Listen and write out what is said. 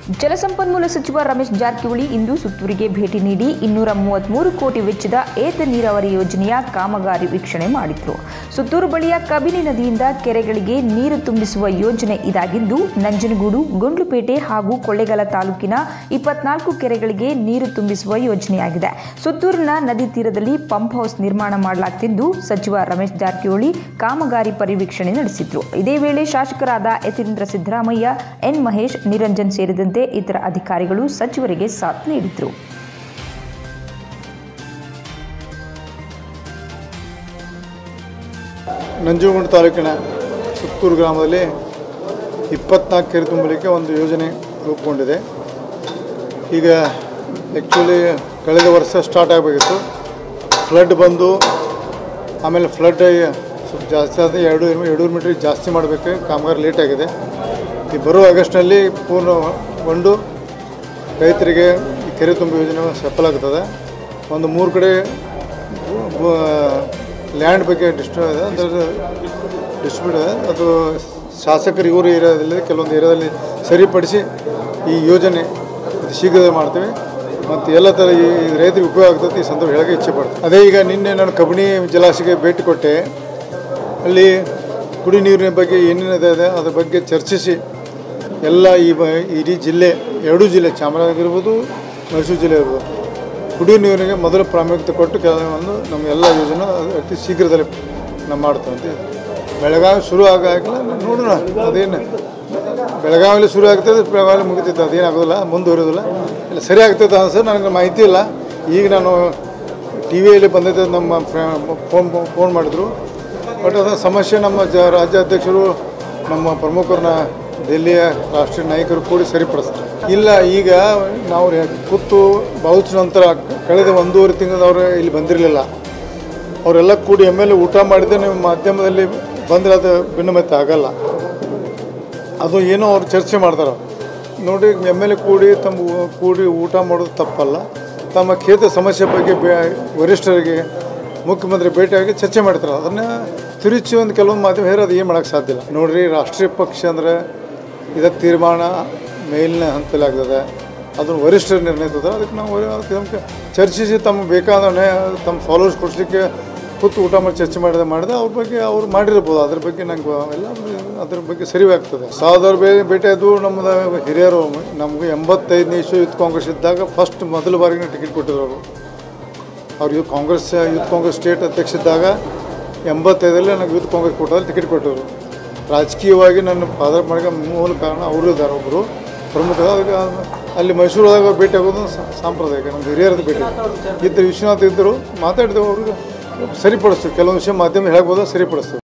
ಜಲಸಂಪನ್ಮೂಲ ಸಚಿವ ರಮೇಶ್ ಜಾರಕಿಹೊಳಿ ಇಂದು ಸುತ್ತೂರಿಗೆ ಭೇಟಿ ನೀಡಿ ಇನ್ನೂರ ಮೂವತ್ಮೂರು ಕೋಟಿ ವೆಚ್ಚದ ಏತ ನೀರಾವರಿ ಯೋಜನೆಯ ಕಾಮಗಾರಿ ವೀಕ್ಷಣೆ ಮಾಡಿದ್ರು ಸುತ್ತೂರು ಬಳಿಯ ಕಬಿನಿ ನದಿಯಿಂದ ಕೆರೆಗಳಿಗೆ ನೀರು ತುಂಬಿಸುವ ಯೋಜನೆ ಇದಾಗಿದ್ದು ನಂಜನಗೂಡು ಗುಂಡ್ಲುಪೇಟೆ ಹಾಗೂ ಕೊಳ್ಳೇಗಾಲ ತಾಲೂಕಿನ ಇಪ್ಪತ್ನಾಲ್ಕು ಕೆರೆಗಳಿಗೆ ನೀರು ತುಂಬಿಸುವ ಯೋಜನೆಯಾಗಿದೆ ಸುತ್ತೂರಿನ ನದಿ ತೀರದಲ್ಲಿ ಪಂಪ್ ಹೌಸ್ ನಿರ್ಮಾಣ ಮಾಡಲಾಗ್ತಿದ್ದು ಸಚಿವ ರಮೇಶ್ ಜಾರಕಿಹೊಳಿ ಕಾಮಗಾರಿ ಪರಿವೀಕ್ಷಣೆ ನಡೆಸಿದ್ರು ಇದೇ ವೇಳೆ ಶಾಸಕರಾದ ಯತೀಂದ್ರ ಸಿದ್ದರಾಮಯ್ಯ ಎನ್ ಮಹೇಶ್ ನಿರಂಜನ್ ಸೇರಿದಂತೆ ಇತರ ಅಧಿಕಾರಿಗಳು ಸಚಿವರಿಗೆ ಸಾಥ್ ನೀಡಿದ್ರು ನಂಜನಗೂಡು ತಾಲೂಕಿನ ಸುತ್ತೂರು ಗ್ರಾಮದಲ್ಲಿ ಇಪ್ಪತ್ನಾಲ್ಕು ಕೆರೆ ತುಂಬಲಿಕ್ಕೆ ಒಂದು ಯೋಜನೆ ರೂಪುಗೊಂಡಿದೆ ಈಗ ಆ್ಯಕ್ಚುಲಿ ಕಳೆದ ವರ್ಷ ಸ್ಟಾರ್ಟ್ ಆಗಬೇಕಿತ್ತು ಫ್ಲಡ್ ಬಂದು ಆಮೇಲೆ ಫ್ಲಡ್ ಸ್ವಲ್ಪ ಜಾಸ್ತಿ ಆದ ಎರಡು ಎರಡೂರು ಮೀಟ್ರ್ ಜಾಸ್ತಿ ಮಾಡಬೇಕು ಕಾಮಗಾರಿ ಲೇಟ್ ಆಗಿದೆ ಈ ಬರುವ ಆಗಸ್ಟ್ನಲ್ಲಿ ಪೂರ್ಣಗೊಂಡು ರೈತರಿಗೆ ಈ ಕೆರೆ ತುಂಬ ಯೋಜನೆ ಸಫಲ ಆಗ್ತದೆ ಒಂದು ಮೂರು ಕಡೆ ಲ್ಯಾಂಡ್ ಬಗ್ಗೆ ಡಿಸ್ಟ್ರ ಇದೆ ಅಂದರೆ ಡಿಸ್ಟ್ರಿಬ್ಯೂಟ್ ಇದೆ ಅದು ಶಾಸಕರು ಇವರು ಏರಿಯಾದಲ್ಲಿ ಕೆಲವೊಂದು ಏರಿಯಾದಲ್ಲಿ ಸರಿಪಡಿಸಿ ಈ ಯೋಜನೆ ಅತಿ ಶೀಘ್ರದಲ್ಲಿ ಮಾಡ್ತೀವಿ ಮತ್ತು ಎಲ್ಲ ಥರ ಈ ರೈತರಿಗೆ ಉಪಯೋಗ ಆಗ್ತದೆ ಈ ಸಂದರ್ಭ ಹೇಳೋಕ್ಕೆ ಇಚ್ಛೆ ಪಡ್ತೀನಿ ಅದೇ ಈಗ ನಿನ್ನೆ ನಾನು ಕಬಿನಿ ಜಲಾಶಯಕ್ಕೆ ಭೇಟಿ ಕೊಟ್ಟೆ ಅಲ್ಲಿ ಕುಡಿ ನೀರಿನ ಬಗ್ಗೆ ಏನೇನಿದೆ ಇದೆ ಅದ್ರ ಬಗ್ಗೆ ಚರ್ಚಿಸಿ ಎಲ್ಲ ಈ ಬ ಇಡೀ ಜಿಲ್ಲೆ ಎರಡೂ ಜಿಲ್ಲೆ ಚಾಮರಾಜನಗರ ಇರ್ಬೋದು ಮೈಸೂರು ಜಿಲ್ಲೆ ಇರ್ಬೋದು ಕುಡಿಯುವ ನೀರಿಗೆ ಮೊದಲು ಪ್ರಾಮುಖ್ಯತೆ ಕೊಟ್ಟು ಕೆಲವೊಂದು ನಮ್ಮ ಎಲ್ಲ ಯೋಜನೆ ಅತಿ ಶೀಘ್ರದಲ್ಲಿ ನಾವು ಮಾಡ್ತೇವೆ ಅಂತ ಬೆಳಗಾವಿ ಶುರು ಆಗಾಗಿಲ್ಲ ನೋಡೋಣ ಅದೇನು ಬೆಳಗಾವಿಲಿ ಶುರು ಆಗ್ತದೆ ಬೆಳಗಾವಿ ಮುಗಿತೈತೆ ಅದೇನಾಗೋದಿಲ್ಲ ಮುಂದುವರಿಯೋದಿಲ್ಲ ಇಲ್ಲ ಸರಿ ಆಗ್ತೈತೆ ಅನ್ಸರ್ ನನಗೆ ಮಾಹಿತಿ ಇಲ್ಲ ಈಗ ನಾನು ಟಿ ವಿಯಲ್ಲಿ ಬಂದೈತೆ ನಮ್ಮ ಫೋನ್ ಫೋನ್ ಮಾಡಿದ್ರು ಬಟ್ ಅದರ ಸಮಸ್ಯೆ ನಮ್ಮ ಜ ರಾಜ್ಯಾಧ್ಯಕ್ಷರು ನಮ್ಮ ಪ್ರಮುಖರನ್ನ ದೆಹಲಿಯ ರಾಷ್ಟ್ರೀಯ ನಾಯಕರು ಕೂಡಿ ಸರಿಪಡಿಸ್ತಾರೆ ಇಲ್ಲ ಈಗ ನಾವು ಕೂತು ಬಹುಚ ನಂತರ ಕಳೆದ ಒಂದೂವರೆ ತಿಂಗಳದವರು ಇಲ್ಲಿ ಬಂದಿರಲಿಲ್ಲ ಅವರೆಲ್ಲ ಕೂಡಿ ಎಮ್ ಎಲ್ ಎ ಊಟ ಮಾಡಿದ್ರೆ ನೀವು ಮಾಧ್ಯಮದಲ್ಲಿ ಬಂದರೆ ಅದು ಭಿನ್ನಮತ ಆಗಲ್ಲ ಅದು ಏನೋ ಅವ್ರು ಚರ್ಚೆ ಮಾಡ್ತಾರೆ ನೋಡಿ ಎಮ್ ಎಲ್ ಎ ಕೂಡಿ ತಮ್ಮ ಊ- ಕೂಡಿ ಊಟ ಮಾಡೋದು ತಪ್ಪಲ್ಲ ತಮ್ಮ ಕ್ಷೇತ್ರ ಸಮಸ್ಯೆ ಬಗ್ಗೆ ಬೇ ವರಿಷ್ಠರಿಗೆ ಮುಖ್ಯಮಂತ್ರಿ ಭೇಟಿಯಾಗಿ ಚರ್ಚೆ ಮಾಡ್ತಾರೆ ಅದನ್ನು ತಿರುಚಿ ಒಂದು ಕೆಲವೊಂದು ಮಾಧ್ಯಮ ಹೇಳಿ ಅದು ಏನು ಮಾಡೋಕ್ಕೆ ಸಾಧ್ಯ ಇಲ್ಲ ನೋಡ್ರಿ ರಾಷ್ಟ್ರೀಯ ಪಕ್ಷ ಅಂದರೆ ಇದಕ್ಕೆ ತೀರ್ಮಾನ ಮೇಲಿನ ಹಂತದಲ್ಲಿ ಆಗ್ತದೆ ಅದನ್ನು ವರಿಷ್ಠರು ನಿರ್ಣಯ ತಗೋತಾರೆ ಅದಕ್ಕೆ ನಾವು ಅದಕ್ಕೆ ನಮ್ಗೆ ಚರ್ಚಿಸಿ ತಮ್ಮ ಬೇಕಾದ ನ್ಯಾಯ ತಮ್ಮ ಫಾಲೋವರ್ಸ್ ಕೊಡಿಸ್ಲಿಕ್ಕೆ ಕೂತು ಊಟ ಮಾಡಿ ಚರ್ಚೆ ಮಾಡಿದ ಮಾಡಿದೆ ಅವ್ರ ಬಗ್ಗೆ ಅವ್ರು ಮಾಡಿರ್ಬೋದು ಅದ್ರ ಬಗ್ಗೆ ನಂಗೆ ಎಲ್ಲ ಅದ್ರ ಬಗ್ಗೆ ಸರಿ ಆಗ್ತದೆ ಸಾವಿರ ಬೇ ಭೇಟಿ ಅದು ನಮ್ಮದು ಹಿರಿಯರು ನಮಗೆ ಎಂಬತ್ತೈದನೇ ಇಶ್ಯೂ ಯೂತ್ ಕಾಂಗ್ರೆಸ್ ಇದ್ದಾಗ ಫಸ್ಟ್ ಮೊದಲ ಬಾರಿಗೆ ಟಿಕೆಟ್ ಕೊಟ್ಟಿದ್ರು ಅವರು ಅವ್ರು youth Congress youth Congress state ಅಧ್ಯಕ್ಷ ಇದ್ದಾಗ ಎಂಬತ್ತೈದರಲ್ಲಿ ನನಗೆ ಯೂತ್ ಕಾಂಗ್ರೆಸ್ ಕೊಟ್ಟಲ್ಲಿ ಟಿಕೆಟ್ ಕೊಟ್ಟರು ರಾಜಕೀಯವಾಗಿ ನನ್ನ ಫಾದರ್ ಮಾಡಿದ ಮೂಲ ಕಾರಣ ಅವರು ಇದ್ದಾರೆ ಒಬ್ಬರು ಪ್ರಮುಖ ಅದಕ್ಕೆ ಅಲ್ಲಿ ಮೈಸೂರೊಳಗೆ ಭೇಟಿ ಆಗೋದು ಸಾ- ಸಾಂಪ್ರದಾಯಿಕ ನಮ್ದು ಹಿರಿಯರದ್ದು ಭೇಟಿ ಇದ್ದರು ವಿಶ್ವನಾಥ್ ಇದ್ದರು ಮಾತಾಡಿದೆವು ಅವ್ರಿಗೆ ಸರಿಪಡಿಸ್ತೀವಿ ಕೆಲವೊಂದು ವಿಷಯ ಮಾಧ್ಯಮ ಹೇಳ್ಬೋದು ಸರಿಪಡಿಸ್ತೀವಿ